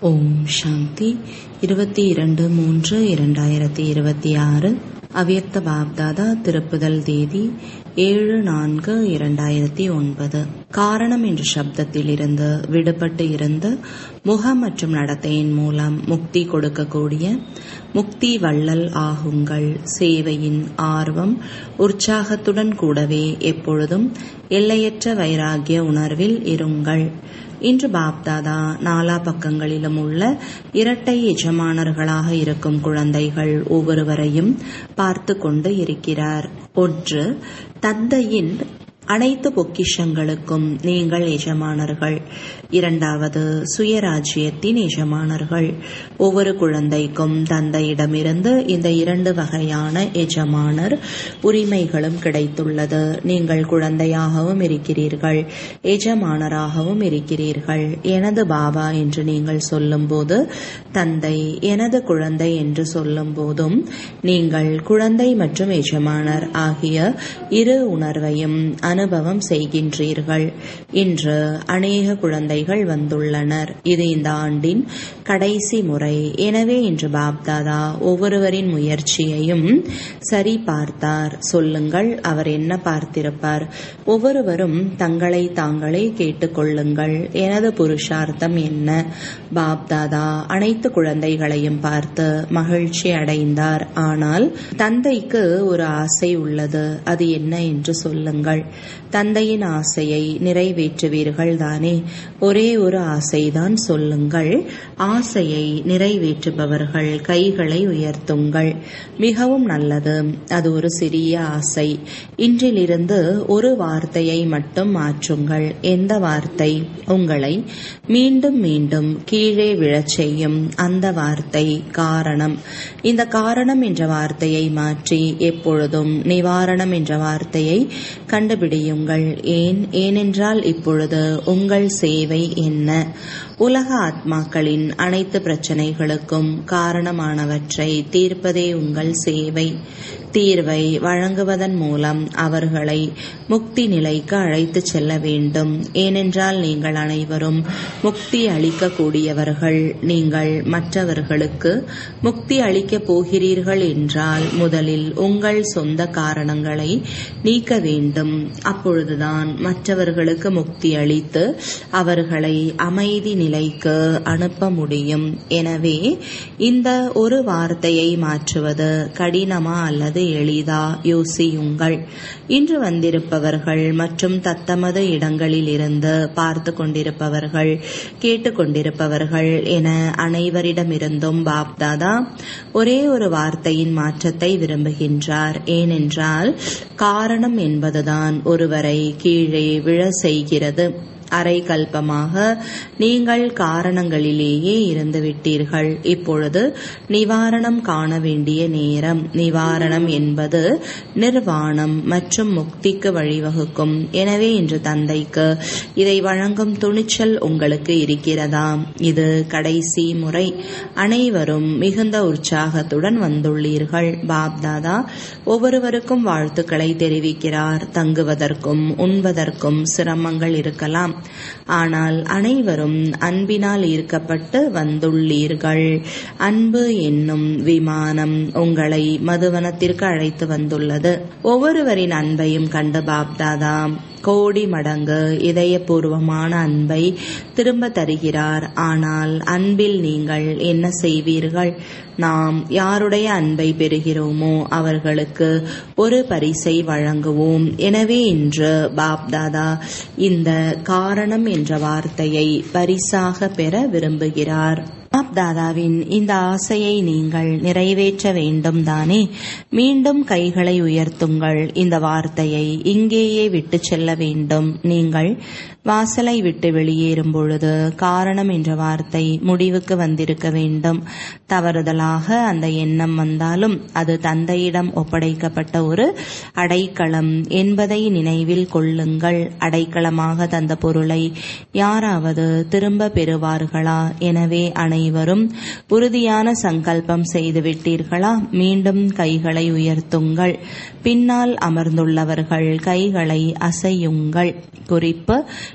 ஓம் சாந்தி இருபத்தி இரண்டு மூன்று இரண்டாயிரத்தி இருபத்தி ஆறு அவ்யக்த பாப்தாதா திருப்புதல் தேதி ஏழு நான்கு இரண்டாயிரத்தி ஒன்பது காரணம் என்ற சப்தத்திலிருந்து விடுபட்டு இருந்து முகம் மற்றும் நடத்தையின் மூலம் முக்தி கொடுக்கக்கூடிய முக்தி வள்ளல் ஆகுங்கள் சேவையின் ஆர்வம் உற்சாகத்துடன் கூடவே எப்பொழுதும் எல்லையற்ற வைராகிய உணர்வில் இருங்கள் இன்று பாப்தாதா நாலா பக்கங்களிலும் உள்ள இரட்டை எஜமானர்களாக இருக்கும் குழந்தைகள் ஒவ்வொருவரையும் பார்த்து கொண்டு இருக்கிறார் ஒன்று தந்தையின் அனைத்து பொக்கிஷங்களுக்கும் நீங்கள் எஜமானர்கள் இரண்டாவது சுயராஜ்யத்தின் எஜமானர்கள் ஒவ்வொரு குழந்தைக்கும் தந்தையிடமிருந்து இந்த இரண்டு வகையான எஜமானர் உரிமைகளும் கிடைத்துள்ளது நீங்கள் குழந்தையாகவும் இருக்கிறீர்கள் எஜமானராகவும் இருக்கிறீர்கள் எனது பாபா என்று நீங்கள் சொல்லும்போது தந்தை எனது குழந்தை என்று சொல்லும் போதும் நீங்கள் குழந்தை மற்றும் எஜமானர் ஆகிய இரு உணர்வையும் அனுபவம் செய்கின்றீர்கள் இன்று அநேக குழந்தைகள் வந்துள்ளனர் இது இந்த ஆண்டின் கடைசி முறை எனவே இன்று பாப்தாதா ஒவ்வொருவரின் முயற்சியையும் சரி பார்த்தார் சொல்லுங்கள் அவர் என்ன பார்த்திருப்பார் ஒவ்வொருவரும் தங்களை தாங்களே கேட்டுக்கொள்ளுங்கள் எனது புருஷார்த்தம் என்ன பாப்தாதா அனைத்து குழந்தைகளையும் பார்த்து மகிழ்ச்சி அடைந்தார் ஆனால் தந்தைக்கு ஒரு ஆசை உள்ளது அது என்ன என்று சொல்லுங்கள் தந்தையின் ஆசையை நிறைவேற்றுவீர்கள் தானே ஒரே ஒரு ஆசைதான் சொல்லுங்கள் ஆசையை நிறைவேற்றுபவர்கள் கைகளை உயர்த்துங்கள் மிகவும் நல்லது அது ஒரு சிறிய ஆசை இன்றிலிருந்து ஒரு வார்த்தையை மட்டும் மாற்றுங்கள் எந்த வார்த்தை உங்களை மீண்டும் மீண்டும் கீழே விழச் செய்யும் அந்த வார்த்தை காரணம் இந்த காரணம் என்ற வார்த்தையை மாற்றி எப்பொழுதும் நிவாரணம் என்ற வார்த்தையை கண்டுபிடியுங்கள் ஏன் ஏனென்றால் இப்பொழுது உங்கள் சேவை என்ன உலக ஆத்மாக்களின் அனைத்து பிரச்சனைகளுக்கும் காரணமானவற்றை தீர்ப்பதே உங்கள் சேவை தீர்வை வழங்குவதன் மூலம் அவர்களை முக்தி நிலைக்கு அழைத்து செல்ல வேண்டும் ஏனென்றால் நீங்கள் அனைவரும் முக்தி அளிக்கக்கூடியவர்கள் நீங்கள் மற்றவர்களுக்கு முக்தி அளிக்கப் போகிறீர்கள் என்றால் முதலில் உங்கள் சொந்த காரணங்களை நீக்க வேண்டும் அப்பொழுதுதான் மற்றவர்களுக்கு முக்தி அளித்து அவர்களை அமைதி நிலைக்கு அனுப்ப முடியும் எனவே இந்த ஒரு வார்த்தையை மாற்றுவது கடினமா அல்லது எளிதா யோசியுங்கள் இன்று வந்திருப்பவர்கள் மற்றும் தத்தமது இடங்களில் இருந்து பார்த்து கொண்டிருப்பவர்கள் கேட்டுக்கொண்டிருப்பவர்கள் என அனைவரிடமிருந்தும் பாப்தாதா ஒரே ஒரு வார்த்தையின் மாற்றத்தை விரும்புகின்றார் ஏனென்றால் காரணம் என்பதுதான் ஒருவரை கீழே விழ செய்கிறது அரை கல்பமாக நீங்கள் காரணங்களிலேயே இருந்து விட்டீர்கள் இப்பொழுது நிவாரணம் காண வேண்டிய நேரம் நிவாரணம் என்பது நிர்வாணம் மற்றும் முக்திக்கு வழிவகுக்கும் எனவே இன்று தந்தைக்கு இதை வழங்கும் துணிச்சல் உங்களுக்கு இருக்கிறதா இது கடைசி முறை அனைவரும் மிகுந்த உற்சாகத்துடன் வந்துள்ளீர்கள் பாப்தாதா ஒவ்வொருவருக்கும் வாழ்த்துக்களை தெரிவிக்கிறார் தங்குவதற்கும் உண்பதற்கும் சிரமங்கள் இருக்கலாம் ஆனால் அனைவரும் அன்பினால் ஈர்க்கப்பட்டு வந்துள்ளீர்கள் அன்பு என்னும் விமானம் உங்களை மதுவனத்திற்கு அழைத்து வந்துள்ளது ஒவ்வொருவரின் அன்பையும் கண்டு பாப்தாதா கோடி மடங்கு இதயபூர்வமான அன்பை திரும்ப தருகிறார் ஆனால் அன்பில் நீங்கள் என்ன செய்வீர்கள் நாம் யாருடைய அன்பை பெறுகிறோமோ அவர்களுக்கு ஒரு பரிசை வழங்குவோம் எனவே இன்று பாப்தாதா இந்த காரணம் என்ற வார்த்தையை பரிசாக பெற விரும்புகிறார் பாப்தாதாவின் இந்த ஆசையை நீங்கள் நிறைவேற்ற வேண்டும் தானே மீண்டும் கைகளை உயர்த்துங்கள் இந்த வார்த்தையை இங்கேயே விட்டு செல்ல வேண்டும் நீங்கள் வாசலை விட்டு வெளியேறும் பொழுது காரணம் என்ற வார்த்தை முடிவுக்கு வந்திருக்க வேண்டும் தவறுதலாக அந்த எண்ணம் வந்தாலும் அது தந்தையிடம் ஒப்படைக்கப்பட்ட ஒரு அடைக்கலம் என்பதை நினைவில் கொள்ளுங்கள் அடைக்கலமாக தந்த பொருளை யாராவது திரும்ப பெறுவார்களா எனவே அனைவரும் உறுதியான சங்கல்பம் செய்து விட்டீர்களா மீண்டும் கைகளை உயர்த்துங்கள் பின்னால் அமர்ந்துள்ளவர்கள் கைகளை அசையுங்கள் குறிப்பு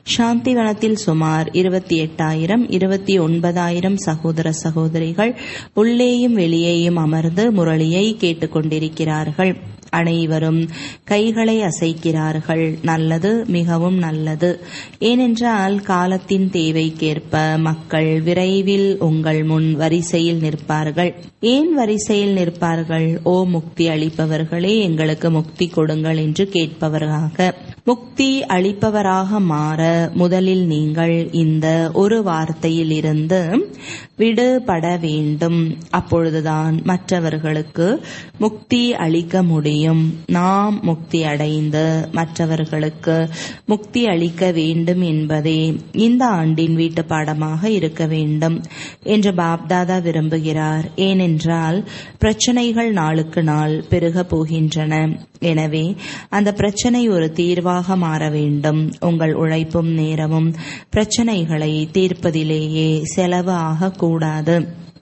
சாந்திவனத்தில் சுமார் இருபத்தி எட்டாயிரம் இருபத்தி ஒன்பதாயிரம் சகோதர சகோதரிகள் உள்ளேயும் வெளியேயும் அமர்ந்து முரளியை கேட்டுக்கொண்டிருக்கிறார்கள் அனைவரும் கைகளை அசைக்கிறார்கள் நல்லது மிகவும் நல்லது ஏனென்றால் காலத்தின் தேவைக்கேற்ப மக்கள் விரைவில் உங்கள் முன் வரிசையில் நிற்பார்கள் ஏன் வரிசையில் நிற்பார்கள் ஓ முக்தி அளிப்பவர்களே எங்களுக்கு முக்தி கொடுங்கள் என்று கேட்பவராக முக்தி அளிப்பவராக மாற முதலில் நீங்கள் இந்த ஒரு வார்த்தையில் இருந்து விடுபட வேண்டும் அப்பொழுதுதான் மற்றவர்களுக்கு முக்தி அளிக்க முடியும் நாம் முக்தி அடைந்து மற்றவர்களுக்கு முக்தி அளிக்க வேண்டும் என்பதே இந்த ஆண்டின் வீட்டு பாடமாக இருக்க வேண்டும் என்று பாப்தாதா விரும்புகிறார் ஏனென்றால் பிரச்சனைகள் நாளுக்கு நாள் பெருக போகின்றன எனவே அந்த பிரச்சனை ஒரு தீர்வாக மாற வேண்டும் உங்கள் உழைப்பும் நேரமும் பிரச்சனைகளை தீர்ப்பதிலேயே செலவு ஆகக்கூடாது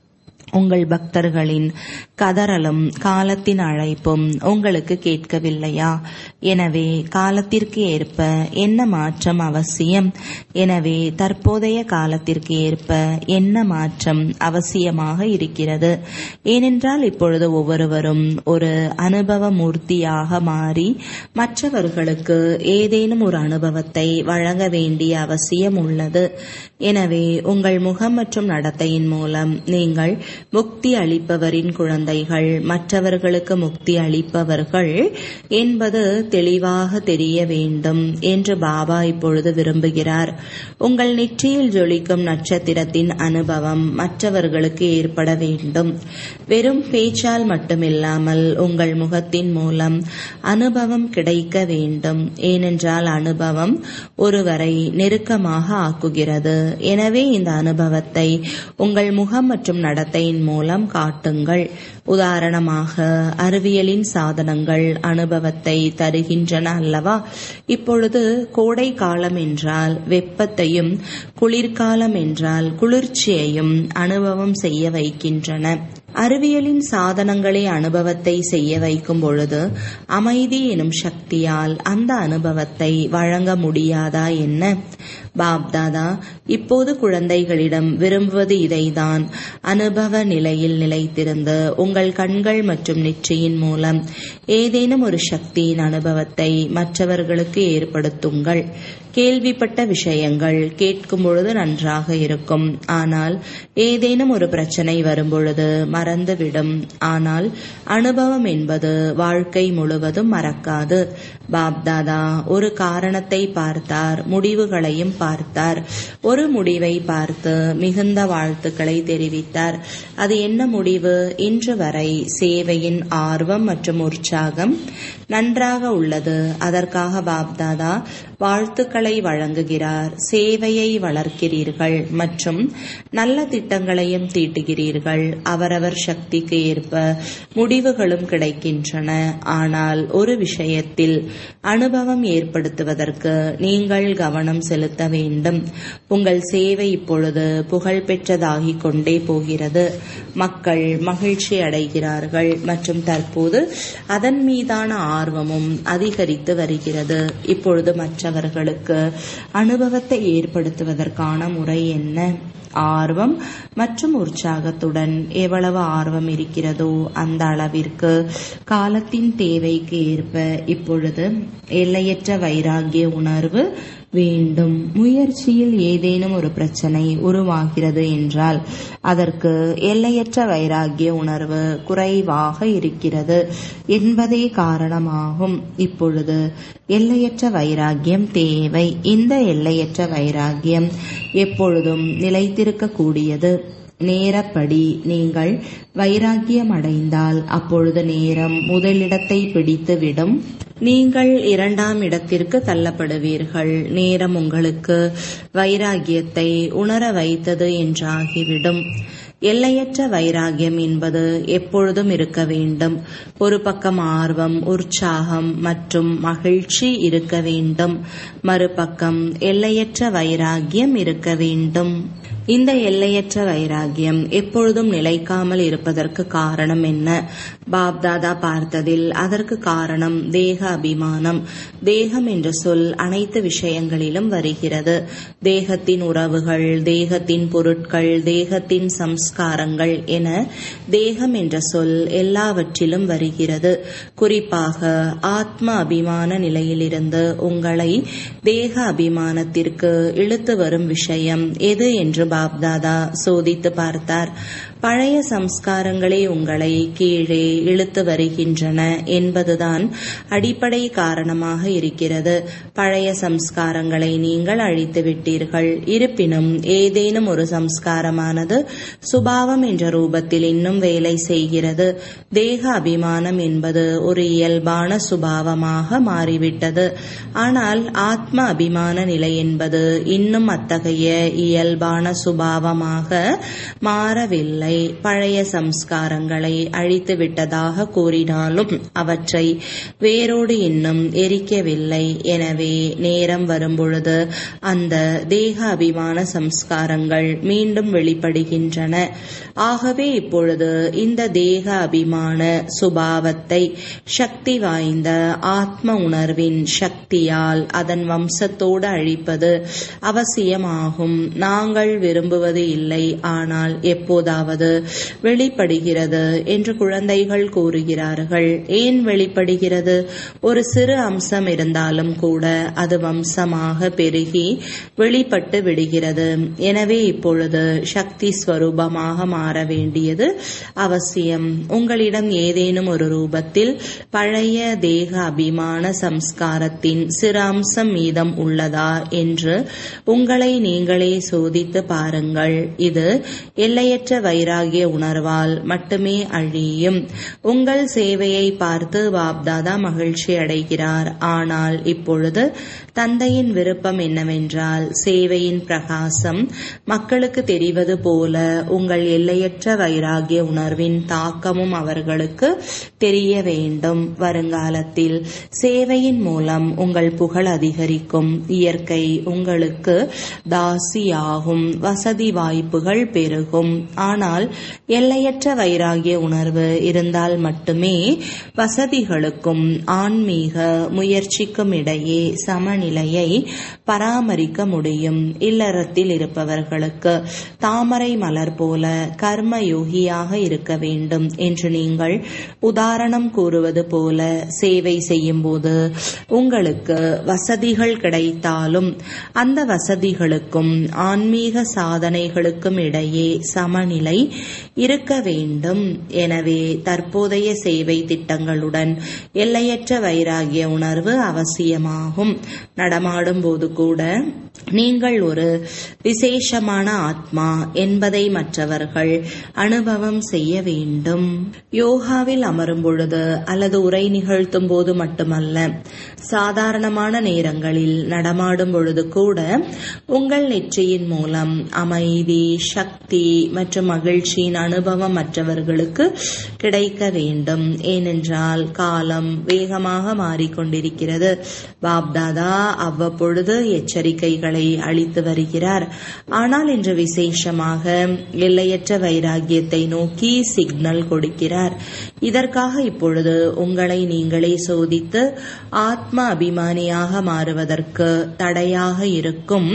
உங்கள் பக்தர்களின் கதறலும் காலத்தின் அழைப்பும் உங்களுக்கு கேட்கவில்லையா எனவே காலத்திற்கு ஏற்ப என்ன மாற்றம் அவசியம் எனவே தற்போதைய காலத்திற்கு ஏற்ப என்ன மாற்றம் அவசியமாக இருக்கிறது ஏனென்றால் இப்பொழுது ஒவ்வொருவரும் ஒரு அனுபவ மூர்த்தியாக மாறி மற்றவர்களுக்கு ஏதேனும் ஒரு அனுபவத்தை வழங்க வேண்டிய அவசியம் உள்ளது எனவே உங்கள் முகம் மற்றும் நடத்தையின் மூலம் நீங்கள் முக்தி அளிப்பவரின் குழந்தைகள் மற்றவர்களுக்கு முக்தி அளிப்பவர்கள் என்பது தெளிவாக தெரிய வேண்டும் என்று பாபா இப்பொழுது விரும்புகிறார் உங்கள் நெற்றியில் ஜொலிக்கும் நட்சத்திரத்தின் அனுபவம் மற்றவர்களுக்கு ஏற்பட வேண்டும் வெறும் பேச்சால் மட்டுமில்லாமல் உங்கள் முகத்தின் மூலம் அனுபவம் கிடைக்க வேண்டும் ஏனென்றால் அனுபவம் ஒருவரை நெருக்கமாக ஆக்குகிறது எனவே இந்த அனுபவத்தை உங்கள் முகம் மற்றும் நடத்தையின் மூலம் காட்டுங்கள் உதாரணமாக அறிவியலின் சாதனங்கள் அனுபவத்தை தருகின்றன அல்லவா இப்பொழுது கோடை காலம் என்றால் வெப்பத்தையும் குளிர்காலம் என்றால் குளிர்ச்சியையும் அனுபவம் செய்ய வைக்கின்றன அறிவியலின் சாதனங்களே அனுபவத்தை செய்ய வைக்கும் பொழுது அமைதி எனும் சக்தியால் அந்த அனுபவத்தை வழங்க முடியாதா என்ன பாப்தாதா இப்போது குழந்தைகளிடம் விரும்புவது இதைதான் அனுபவ நிலையில் நிலைத்திருந்து உங்கள் கண்கள் மற்றும் நெற்றியின் மூலம் ஏதேனும் ஒரு சக்தியின் அனுபவத்தை மற்றவர்களுக்கு ஏற்படுத்துங்கள் கேள்விப்பட்ட விஷயங்கள் கேட்கும் பொழுது நன்றாக இருக்கும் ஆனால் ஏதேனும் ஒரு பிரச்சனை வரும்பொழுது மறந்துவிடும் ஆனால் அனுபவம் என்பது வாழ்க்கை முழுவதும் மறக்காது பாப்தாதா ஒரு காரணத்தை பார்த்தார் முடிவுகளையும் பார்த்தார் ஒரு முடிவை பார்த்து மிகுந்த வாழ்த்துக்களை தெரிவித்தார் அது என்ன முடிவு இன்று வரை சேவையின் ஆர்வம் மற்றும் உற்சாகம் நன்றாக உள்ளது அதற்காக பாப்தாதா வாழ்த்துக்களை வழங்குகிறார் சேவையை வளர்க்கிறீர்கள் மற்றும் நல்ல திட்டங்களையும் தீட்டுகிறீர்கள் அவரவர் சக்திக்கு ஏற்ப முடிவுகளும் கிடைக்கின்றன ஆனால் ஒரு விஷயத்தில் அனுபவம் ஏற்படுத்துவதற்கு நீங்கள் கவனம் செலுத்த வேண்டும் உங்கள் சேவை இப்பொழுது புகழ் பெற்றதாகிக் கொண்டே போகிறது மக்கள் மகிழ்ச்சி அடைகிறார்கள் மற்றும் தற்போது அதன் மீதான ஆர்வமும் அதிகரித்து வருகிறது இப்பொழுது மற்றவர்களுக்கு அனுபவத்தை ஏற்படுத்துவதற்கான முறை என்ன ஆர்வம் மற்றும் உற்சாகத்துடன் எவ்வளவு ஆர்வம் இருக்கிறதோ அந்த அளவிற்கு காலத்தின் தேவைக்கு ஏற்ப இப்பொழுது எல்லையற்ற வைராகிய உணர்வு வேண்டும் முயற்சியில் ஏதேனும் ஒரு பிரச்சனை உருவாகிறது என்றால் அதற்கு எல்லையற்ற வைராகிய உணர்வு குறைவாக இருக்கிறது என்பதே காரணமாகும் இப்பொழுது எல்லையற்ற வைராகியம் தேவை இந்த எல்லையற்ற வைராகியம் எப்பொழுதும் நிலைத்திருக்கக்கூடியது நேரப்படி நீங்கள் வைராக்கியம் அடைந்தால் அப்பொழுது நேரம் முதலிடத்தை பிடித்துவிடும் நீங்கள் இரண்டாம் இடத்திற்கு தள்ளப்படுவீர்கள் நேரம் உங்களுக்கு வைராகியத்தை உணர வைத்தது என்றாகிவிடும் எல்லையற்ற வைராகியம் என்பது எப்பொழுதும் இருக்க வேண்டும் ஒரு பக்கம் ஆர்வம் உற்சாகம் மற்றும் மகிழ்ச்சி இருக்க வேண்டும் மறுபக்கம் எல்லையற்ற வைராகியம் இருக்க வேண்டும் இந்த எல்லையற்ற வைராகியம் எப்பொழுதும் நிலைக்காமல் இருப்பதற்கு காரணம் என்ன பாப்தாதா பார்த்ததில் அதற்கு காரணம் தேக அபிமானம் தேகம் என்ற சொல் அனைத்து விஷயங்களிலும் வருகிறது தேகத்தின் உறவுகள் தேகத்தின் பொருட்கள் தேகத்தின் சம்ஸ்காரங்கள் என தேகம் என்ற சொல் எல்லாவற்றிலும் வருகிறது குறிப்பாக ஆத்ம அபிமான நிலையிலிருந்து உங்களை தேக அபிமானத்திற்கு இழுத்து வரும் விஷயம் எது என்று பாப்தாதா சோதித்து பார்த்தார் பழைய சம்ஸ்காரங்களே உங்களை கீழே இழுத்து வருகின்றன என்பதுதான் அடிப்படை காரணமாக இருக்கிறது பழைய சம்ஸ்காரங்களை நீங்கள் அழித்து விட்டீர்கள் இருப்பினும் ஏதேனும் ஒரு சம்ஸ்காரமானது சுபாவம் என்ற ரூபத்தில் இன்னும் வேலை செய்கிறது தேக அபிமானம் என்பது ஒரு இயல்பான சுபாவமாக மாறிவிட்டது ஆனால் ஆத்ம அபிமான நிலை என்பது இன்னும் அத்தகைய இயல்பான சுபாவமாக மாறவில்லை பழைய சம்ஸ்காரங்களை அழித்து விட்டதாக கூறினாலும் அவற்றை வேரோடு இன்னும் எரிக்கவில்லை எனவே நேரம் வரும்பொழுது அந்த தேக அபிமான சம்ஸ்காரங்கள் மீண்டும் வெளிப்படுகின்றன ஆகவே இப்பொழுது இந்த தேக அபிமான சுபாவத்தை சக்தி வாய்ந்த ஆத்ம உணர்வின் சக்தியால் அதன் வம்சத்தோடு அழிப்பது அவசியமாகும் நாங்கள் விரும்புவது இல்லை ஆனால் எப்போதாவது வெளிப்படுகிறது என்று குழந்தைகள் கூறுகிறார்கள் ஏன் வெளிப்படுகிறது ஒரு சிறு அம்சம் இருந்தாலும் கூட அது வம்சமாக பெருகி வெளிப்பட்டு விடுகிறது எனவே இப்பொழுது சக்தி ஸ்வரூபமாக மாற வேண்டியது அவசியம் உங்களிடம் ஏதேனும் ஒரு ரூபத்தில் பழைய தேக அபிமான சம்ஸ்காரத்தின் சிறு அம்சம் மீதம் உள்ளதா என்று உங்களை நீங்களே சோதித்து பாருங்கள் இது எல்லையற்ற வைராகிய உணர்வால் மட்டுமே அழியும் உங்கள் சேவையை பார்த்து பாப்தாதா மகிழ்ச்சி அடைகிறார் ஆனால் இப்பொழுது தந்தையின் விருப்பம் என்னவென்றால் சேவையின் பிரகாசம் மக்களுக்கு தெரிவது போல உங்கள் எல்லையற்ற வைராகிய உணர்வின் தாக்கமும் அவர்களுக்கு தெரிய வேண்டும் வருங்காலத்தில் சேவையின் மூலம் உங்கள் புகழ் அதிகரிக்கும் இயற்கை உங்களுக்கு தாசியாகும் வசதி வாய்ப்புகள் பெருகும் ஆனால் எல்லையற்ற வைராகிய உணர்வு இருந்தால் மட்டுமே வசதிகளுக்கும் ஆன்மீக முயற்சிக்கும் இடையே சமநிலையை பராமரிக்க முடியும் இல்லறத்தில் இருப்பவர்களுக்கு தாமரை மலர் போல கர்ம யோகியாக இருக்க வேண்டும் என்று நீங்கள் உதாரணம் கூறுவது போல சேவை செய்யும் போது உங்களுக்கு வசதிகள் கிடைத்தாலும் அந்த வசதிகளுக்கும் ஆன்மீக சாதனைகளுக்கும் இடையே சமநிலை இருக்க வேண்டும் எனவே தற்போதைய சேவை திட்டங்களுடன் எல்லையற்ற வைராகிய உணர்வு அவசியமாகும் நடமாடும் போது கூட நீங்கள் ஒரு விசேஷமான ஆத்மா என்பதை மற்றவர்கள் அனுபவம் செய்ய வேண்டும் யோகாவில் அமரும் பொழுது அல்லது உரை நிகழ்த்தும் போது மட்டுமல்ல சாதாரணமான நேரங்களில் நடமாடும் பொழுது கூட உங்கள் நெற்றியின் மூலம் அமைதி சக்தி மற்றும் மகிழ்ச்சியின் அனுபவம் மற்றவர்களுக்கு கிடைக்க வேண்டும் ஏனென்றால் காலம் வேகமாக மாறிக்கொண்டிருக்கிறது பாப்தாதா அவ்வப்பொழுது எச்சரிக்கைகளை அளித்து வருகிறார் ஆனால் இன்று விசேஷமாக எல்லையற்ற வைராகியத்தை நோக்கி சிக்னல் கொடுக்கிறார் இதற்காக இப்பொழுது உங்களை நீங்களே சோதித்து ஆத்ம அபிமானியாக மாறுவதற்கு தடையாக இருக்கும்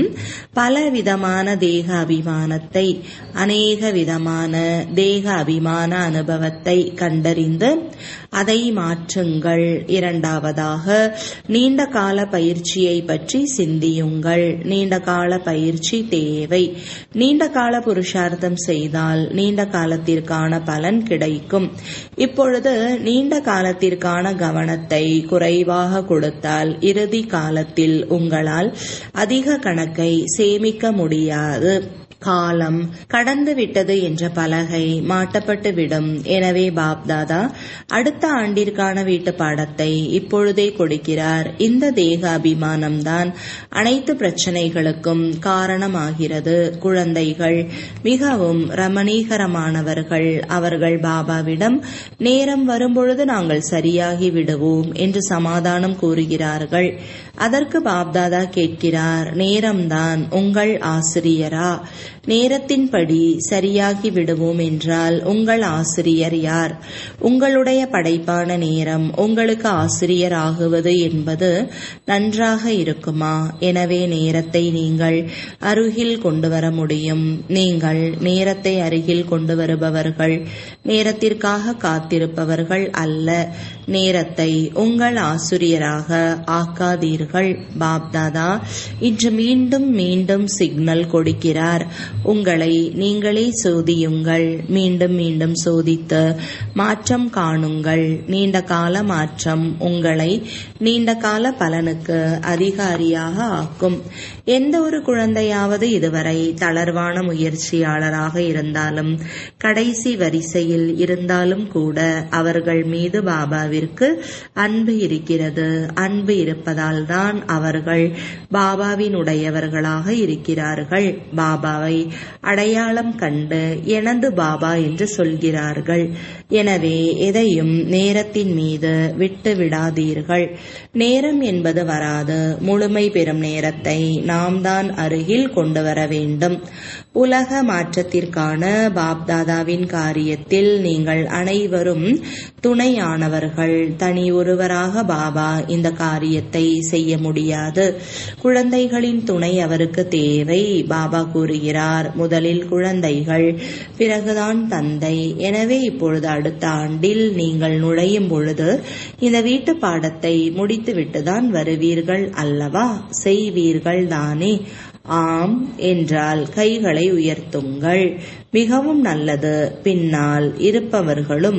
பலவிதமான தேக அபிமானத்தை அநேக விதமான தேக அபிமான அனுபவத்தை கண்டறிந்து அதை மாற்றுங்கள் இரண்டாவதாக நீண்ட கால பயிற்சியை பற்றி சிந்தியுங்கள் நீண்ட கால பயிற்சி தேவை நீண்ட கால புருஷார்த்தம் செய்தால் நீண்ட காலத்திற்கான பலன் கிடைக்கும் இப்பொழுது நீண்ட காலத்திற்கான கவனத்தை குறைவாக கொடுத்தால் இறுதி காலத்தில் உங்களால் அதிக கணக்கை சேமிக்க முடியாது காலம் கடந்து விட்டது என்ற பலகை மாட்டப்பட்டு விடும் எனவே பாப்தாதா அடுத்த ஆண்டிற்கான வீட்டு பாடத்தை இப்பொழுதே கொடுக்கிறார் இந்த தேக அபிமானம்தான் அனைத்து பிரச்சனைகளுக்கும் காரணமாகிறது குழந்தைகள் மிகவும் ரமணீகரமானவர்கள் அவர்கள் பாபாவிடம் நேரம் வரும்பொழுது நாங்கள் சரியாகி விடுவோம் என்று சமாதானம் கூறுகிறார்கள் அதற்கு பாப்தாதா கேட்கிறார் நேரம்தான் உங்கள் ஆசிரியரா நேரத்தின்படி சரியாகி விடுவோம் என்றால் உங்கள் ஆசிரியர் யார் உங்களுடைய படைப்பான நேரம் உங்களுக்கு ஆசிரியர் ஆகுவது என்பது நன்றாக இருக்குமா எனவே நேரத்தை நீங்கள் அருகில் கொண்டு வர முடியும் நீங்கள் நேரத்தை அருகில் கொண்டு வருபவர்கள் நேரத்திற்காக காத்திருப்பவர்கள் அல்ல நேரத்தை உங்கள் ஆசிரியராக ஆக்காதீர்கள் பாப்தாதா இன்று மீண்டும் மீண்டும் சிக்னல் கொடுக்கிறார் உங்களை நீங்களே சோதியுங்கள் மீண்டும் மீண்டும் சோதித்து மாற்றம் காணுங்கள் நீண்ட கால மாற்றம் உங்களை நீண்ட கால பலனுக்கு அதிகாரியாக ஆக்கும் எந்த ஒரு குழந்தையாவது இதுவரை தளர்வான முயற்சியாளராக இருந்தாலும் கடைசி வரிசையில் இருந்தாலும் கூட அவர்கள் மீது பாபாவிற்கு அன்பு இருக்கிறது அன்பு இருப்பதால் தான் அவர்கள் பாபாவினுடையவர்களாக இருக்கிறார்கள் பாபாவை அடையாளம் கண்டு எனது பாபா என்று சொல்கிறார்கள் எனவே எதையும் நேரத்தின் மீது விட்டு விடாதீர்கள் நேரம் என்பது வராது முழுமை பெறும் நேரத்தை நாம் தான் அருகில் கொண்டு வர வேண்டும் உலக மாற்றத்திற்கான பாப்தாதாவின் காரியத்தில் நீங்கள் அனைவரும் துணையானவர்கள் தனி ஒருவராக பாபா இந்த காரியத்தை செய்ய முடியாது குழந்தைகளின் துணை அவருக்கு தேவை பாபா கூறுகிறார் முதலில் குழந்தைகள் பிறகுதான் தந்தை எனவே இப்பொழுது அடுத்த ஆண்டில் நீங்கள் நுழையும் பொழுது இந்த வீட்டு பாடத்தை முடித்துவிட்டுதான் வருவீர்கள் அல்லவா செய்வீர்கள் தானே ஆம் என்றால் கைகளை உயர்த்துங்கள் மிகவும் நல்லது பின்னால் இருப்பவர்களும்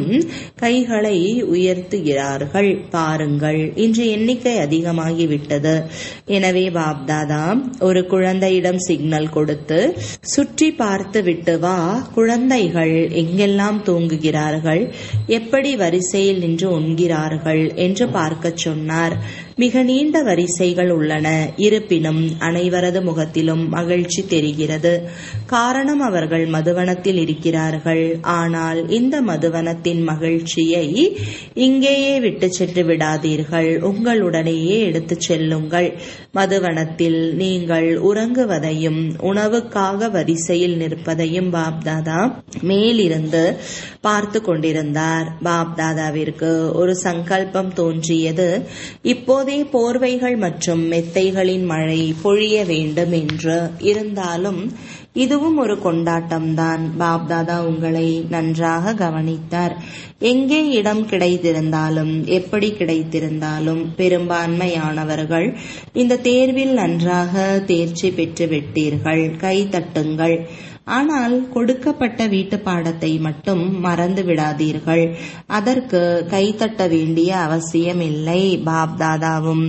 கைகளை உயர்த்துகிறார்கள் பாருங்கள் இன்று எண்ணிக்கை அதிகமாகிவிட்டது எனவே பாப்தாதா ஒரு குழந்தையிடம் சிக்னல் கொடுத்து சுற்றி பார்த்து விட்டு வா குழந்தைகள் எங்கெல்லாம் தூங்குகிறார்கள் எப்படி வரிசையில் நின்று உண்கிறார்கள் என்று பார்க்கச் சொன்னார் மிக நீண்ட வரிசைகள் உள்ளன இருப்பினும் அனைவரது முகத்திலும் மகிழ்ச்சி தெரிகிறது காரணம் அவர்கள் மதுவனத்தில் இருக்கிறார்கள் ஆனால் இந்த மதுவனத்தின் மகிழ்ச்சியை இங்கேயே விட்டு சென்று விடாதீர்கள் உங்களுடனேயே எடுத்துச் செல்லுங்கள் மதுவனத்தில் நீங்கள் உறங்குவதையும் உணவுக்காக வரிசையில் நிற்பதையும் பாப்தாதா மேலிருந்து பார்த்து கொண்டிருந்தார் பாப்தாதாவிற்கு ஒரு சங்கல்பம் தோன்றியது இப்போதே போர்வைகள் மற்றும் மெத்தைகளின் மழை பொழிய வேண்டும் என்று இருந்தாலும் இதுவும் ஒரு கொண்டாட்டம்தான் பாப்தாதா உங்களை நன்றாக கவனித்தார் எங்கே இடம் கிடைத்திருந்தாலும் எப்படி கிடைத்திருந்தாலும் பெரும்பான்மையானவர்கள் இந்த தேர்வில் நன்றாக தேர்ச்சி பெற்று விட்டீர்கள் கை தட்டுங்கள் ஆனால் கொடுக்கப்பட்ட வீட்டு பாடத்தை மட்டும் மறந்து விடாதீர்கள் அதற்கு கைத்தட்ட வேண்டிய அவசியமில்லை பாப்தாதாவும்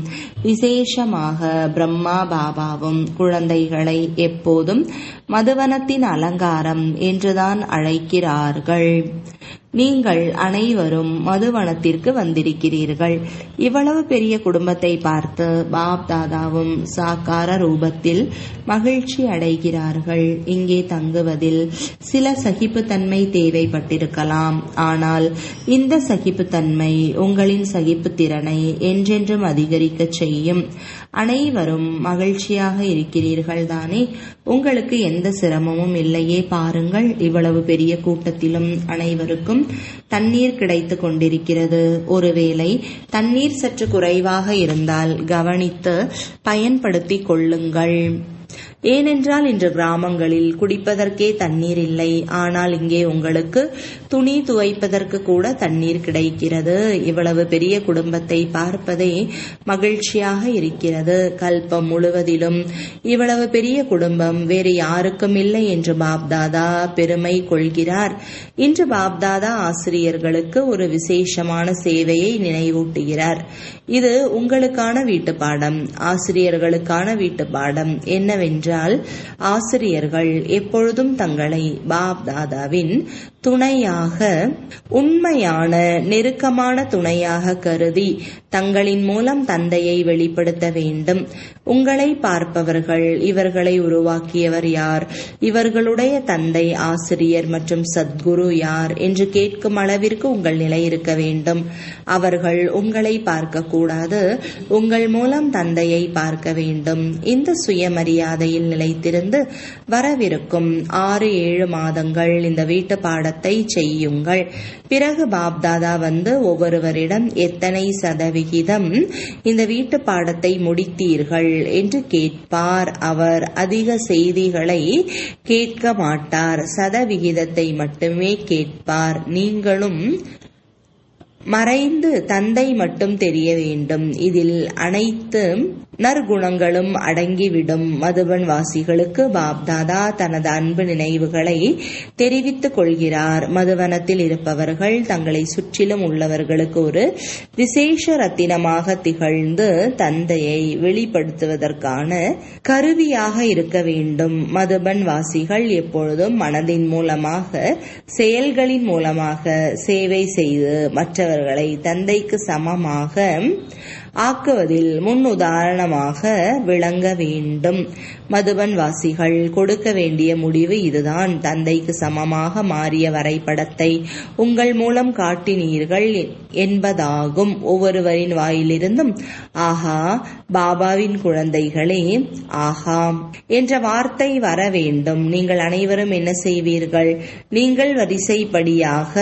விசேஷமாக பிரம்மா பாபாவும் குழந்தைகளை எப்போதும் மதுவனத்தின் அலங்காரம் என்றுதான் அழைக்கிறார்கள் நீங்கள் அனைவரும் மதுவனத்திற்கு வந்திருக்கிறீர்கள் இவ்வளவு பெரிய குடும்பத்தை பார்த்து பாப் தாதாவும் சாக்கார ரூபத்தில் மகிழ்ச்சி அடைகிறார்கள் இங்கே தங்குவதில் சில சகிப்புத்தன்மை தேவைப்பட்டிருக்கலாம் ஆனால் இந்த சகிப்புத்தன்மை உங்களின் சகிப்புத்திறனை என்றென்றும் அதிகரிக்கச் செய்யும் அனைவரும் மகிழ்ச்சியாக இருக்கிறீர்கள் தானே உங்களுக்கு எந்த சிரமமும் இல்லையே பாருங்கள் இவ்வளவு பெரிய கூட்டத்திலும் அனைவருக்கும் தண்ணீர் கிடைத்து கொண்டிருக்கிறது ஒருவேளை தண்ணீர் சற்று குறைவாக இருந்தால் கவனித்து பயன்படுத்திக் கொள்ளுங்கள் ஏனென்றால் இன்று கிராமங்களில் குடிப்பதற்கே தண்ணீர் இல்லை ஆனால் இங்கே உங்களுக்கு துணி துவைப்பதற்கு கூட தண்ணீர் கிடைக்கிறது இவ்வளவு பெரிய குடும்பத்தை பார்ப்பதே மகிழ்ச்சியாக இருக்கிறது கல்பம் முழுவதிலும் இவ்வளவு பெரிய குடும்பம் வேறு யாருக்கும் இல்லை என்று பாப்தாதா பெருமை கொள்கிறார் இன்று பாப்தாதா ஆசிரியர்களுக்கு ஒரு விசேஷமான சேவையை நினைவூட்டுகிறார் இது உங்களுக்கான வீட்டு பாடம் ஆசிரியர்களுக்கான வீட்டு பாடம் என்னவென்றால் ஏனென்றால் ஆசிரியர்கள் எப்பொழுதும் தங்களை பாப் தாதாவின் துணையாக உண்மையான நெருக்கமான துணையாக கருதி தங்களின் மூலம் தந்தையை வெளிப்படுத்த வேண்டும் உங்களை பார்ப்பவர்கள் இவர்களை உருவாக்கியவர் யார் இவர்களுடைய தந்தை ஆசிரியர் மற்றும் சத்குரு யார் என்று கேட்கும் அளவிற்கு உங்கள் நிலை இருக்க வேண்டும் அவர்கள் உங்களை பார்க்க கூடாது உங்கள் மூலம் தந்தையை பார்க்க வேண்டும் இந்த சுயமரியாதையில் நிலைத்திருந்து வரவிருக்கும் ஆறு ஏழு மாதங்கள் இந்த வீட்டு பாடத்தை செய்யுங்கள் பிறகு பாப்தாதா வந்து ஒவ்வொருவரிடம் எத்தனை சதவிகிதம் இந்த வீட்டு பாடத்தை முடித்தீர்கள் என்று கேட்பார் அவர் அதிக செய்திகளை கேட்க மாட்டார் சதவிகிதத்தை மட்டுமே கேட்பார் நீங்களும் மறைந்து தந்தை மட்டும் தெரிய வேண்டும் இதில் அனைத்து நற்குணங்களும் அடங்கிவிடும் மதுபன் வாசிகளுக்கு பாப்தாதா தனது அன்பு நினைவுகளை தெரிவித்துக் கொள்கிறார் மதுவனத்தில் இருப்பவர்கள் தங்களை சுற்றிலும் உள்ளவர்களுக்கு ஒரு விசேஷ ரத்தினமாக திகழ்ந்து தந்தையை வெளிப்படுத்துவதற்கான கருவியாக இருக்க வேண்டும் மதுபன் வாசிகள் எப்பொழுதும் மனதின் மூலமாக செயல்களின் மூலமாக சேவை செய்து மற்றவர்களை தந்தைக்கு சமமாக ஆக்குவதில் முன் உதாரணமாக விளங்க வேண்டும் மதுபன் வாசிகள் கொடுக்க வேண்டிய முடிவு இதுதான் தந்தைக்கு சமமாக மாறிய வரைபடத்தை உங்கள் மூலம் காட்டினீர்கள் என்பதாகும் ஒவ்வொருவரின் வாயிலிருந்தும் ஆஹா பாபாவின் குழந்தைகளே ஆஹாம் என்ற வார்த்தை வர வேண்டும் நீங்கள் அனைவரும் என்ன செய்வீர்கள் நீங்கள் வரிசைப்படியாக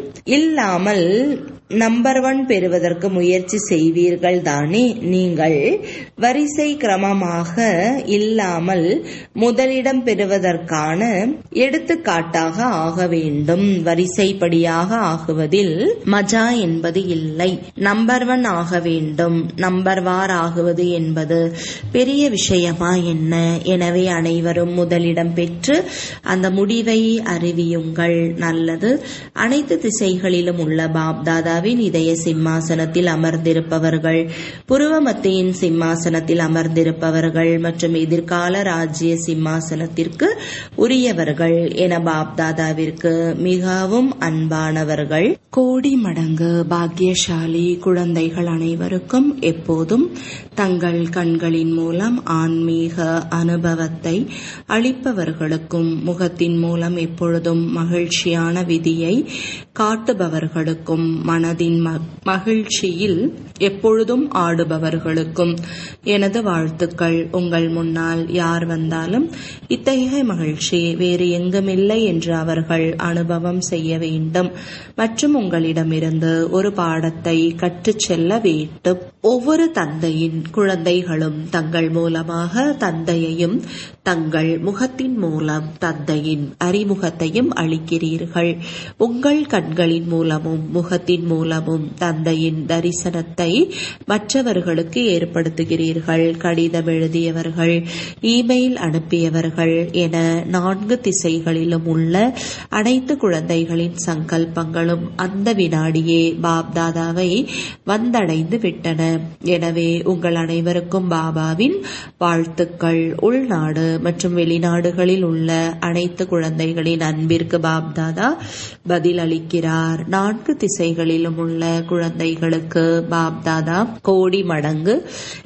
இல்லாமல் நம்பர் ஒன் பெறுவதற்கு முயற்சி செய்வீர்கள் தானே நீங்கள் வரிசை கிரமமாக இல்லாமல் முதலிடம் பெறுவதற்கான எடுத்துக்காட்டாக ஆக வேண்டும் வரிசைப்படியாக ஆகுவதில் மஜா என்பது இல்லை நம்பர் ஒன் ஆக வேண்டும் நம்பர் வார் ஆகுவது என்பது பெரிய விஷயமா என்ன எனவே அனைவரும் முதலிடம் பெற்று அந்த முடிவை அறிவியுங்கள் நல்லது அனைத்து திசைகளிலும் உள்ள பாப்தாதாவின் இதய சிம்மாசனத்தில் அமர்ந்திருப்பவர்கள் புருவமத்தியின் சிம்மாசனத்தில் அமர்ந்திருப்பவர்கள் மற்றும் எதிர்கால ராஜ்ய சிம்மாசனத்திற்கு உரியவர்கள் என பாப்தாதாவிற்கு மிகவும் அன்பானவர்கள் கோடி மடங்கு பாக்கியசாலி குழந்தைகள் அனைவருக்கும் எப்போதும் தங்கள் கண்களின் மூலம் ஆன்மீக அனுபவத்தை அளிப்பவர்களுக்கும் முகத்தின் மூலம் எப்பொழுதும் மகிழ்ச்சியான விதியை காட்டுபவர்களுக்கும் மனதின் மகிழ்ச்சியில் எப்பொழுதும் ஆடுபவர்களுக்கும் எனது வாழ்த்துக்கள் உங்கள் முன்னால் யார் வந்தாலும் இத்தகைய மகிழ்ச்சி வேறு எங்குமில்லை என்று அவர்கள் அனுபவம் செய்ய வேண்டும் மற்றும் உங்களிடமிருந்து ஒரு பாடத்தை கற்றுச் செல்ல வேண்டும் ஒவ்வொரு தந்தையின் குழந்தைகளும் தங்கள் மூலமாக தந்தையையும் தங்கள் முகத்தின் மூலம் தந்தையின் அறிமுகத்தையும் அளிக்கிறீர்கள் உங்கள் கண்களின் மூலமும் முகத்தின் மூலமும் தந்தையின் தரிசனத்தை மற்றவர்களுக்கு ஏற்படுத்துகிறீர்கள் கடிதம் எழுதியவர்கள் இமெயில் அனுப்பியவர்கள் என நான்கு திசைகளிலும் உள்ள அனைத்து குழந்தைகளின் சங்கல்பங்களும் அந்த வினாடியே பாப்தாதாவை வந்தடைந்து விட்டன எனவே உங்கள் அனைவருக்கும் பாபாவின் வாழ்த்துக்கள் உள்நாடு மற்றும் வெளிநாடுகளில் உள்ள அனைத்து குழந்தைகளின் அன்பிற்கு பாப்தாதா பதில் அளிக்கிறார் நான்கு திசைகளிலும் உள்ள குழந்தைகளுக்கு பாப்தாதா கோடி மடங்கு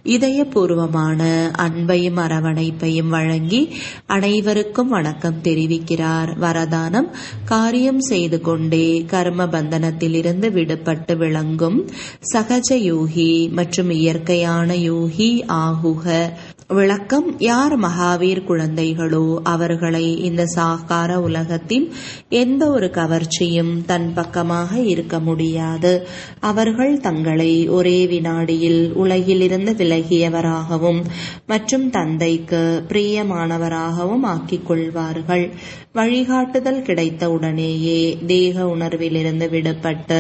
இதயபூர்வமான அன்பையும் அரவணைப்பையும் வழங்கி அனைவருக்கும் வணக்கம் தெரிவிக்கிறார் வரதானம் காரியம் செய்து கொண்டே கர்ம பந்தனத்திலிருந்து விடுபட்டு விளங்கும் சகஜ யோகி மற்றும் இயற்கையான யோகி ஆகுக விளக்கம் யார் மகாவீர் குழந்தைகளோ அவர்களை இந்த சாகார உலகத்தின் எந்த ஒரு கவர்ச்சியும் தன் பக்கமாக இருக்க முடியாது அவர்கள் தங்களை ஒரே வினாடியில் உலகிலிருந்து விலகியவராகவும் மற்றும் தந்தைக்கு பிரியமானவராகவும் ஆக்கிக் கொள்வார்கள் வழிகாட்டுதல் கிடைத்த உடனேயே தேக உணர்விலிருந்து விடுபட்டு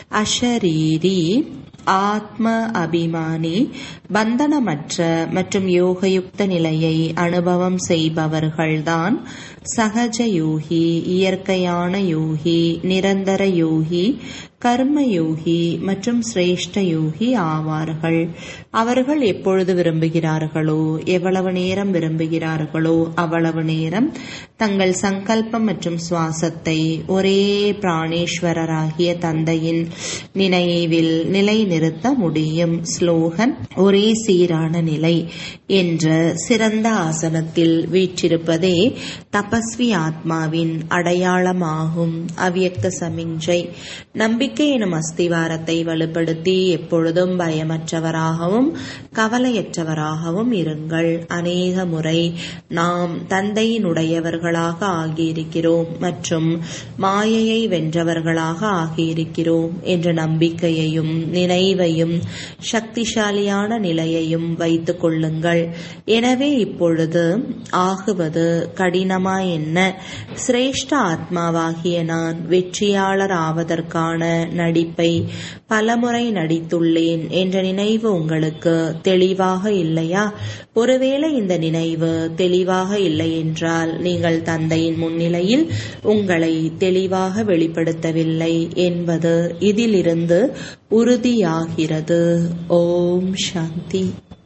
அஷரீரி ஆத்ம அபிமானி பந்தனமற்ற மற்றும் யோகயுக்த நிலையை அனுபவம் செய்பவர்கள்தான் சகஜ யோகி இயற்கையான யோகி நிரந்தர யோகி கர்ம யோகி மற்றும் சிரேஷ்ட யோகி ஆவார்கள் அவர்கள் எப்பொழுது விரும்புகிறார்களோ எவ்வளவு நேரம் விரும்புகிறார்களோ அவ்வளவு நேரம் தங்கள் சங்கல்பம் மற்றும் சுவாசத்தை ஒரே பிராணேஸ்வரராகிய தந்தையின் நினைவில் நிலை நிறுத்த முடியும் ஸ்லோகன் ஒரே சீரான நிலை என்ற சிறந்த ஆசனத்தில் வீற்றிருப்பதே தபஸ்வி ஆத்மாவின் அடையாளமாகும் அவ்யக்த சமிஞ்சை நம்பிக்கை எனும் அஸ்திவாரத்தை வலுப்படுத்தி எப்பொழுதும் பயமற்றவராகவும் கவலையற்றவராகவும் இருங்கள் அநேக முறை நாம் தந்தையினுடையவர்களாக ஆகியிருக்கிறோம் மற்றும் மாயையை வென்றவர்களாக ஆகியிருக்கிறோம் என்ற நம்பிக்கையையும் நினைவையும் சக்திசாலியான நிலையையும் வைத்துக் கொள்ளுங்கள் எனவே இப்பொழுது ஆகுவது கடினமா என்ன சிரேஷ்ட ஆத்மாவாகிய நான் வெற்றியாளர் ஆவதற்கான நடிப்பை பலமுறை நடித்துள்ளேன் என்ற நினைவு உங்களுக்கு தெளிவாக இல்லையா ஒருவேளை இந்த நினைவு தெளிவாக இல்லை என்றால் நீங்கள் தந்தையின் முன்னிலையில் உங்களை தெளிவாக வெளிப்படுத்தவில்லை என்பது இதிலிருந்து உறுதியாகிறது ஓம் சாந்தி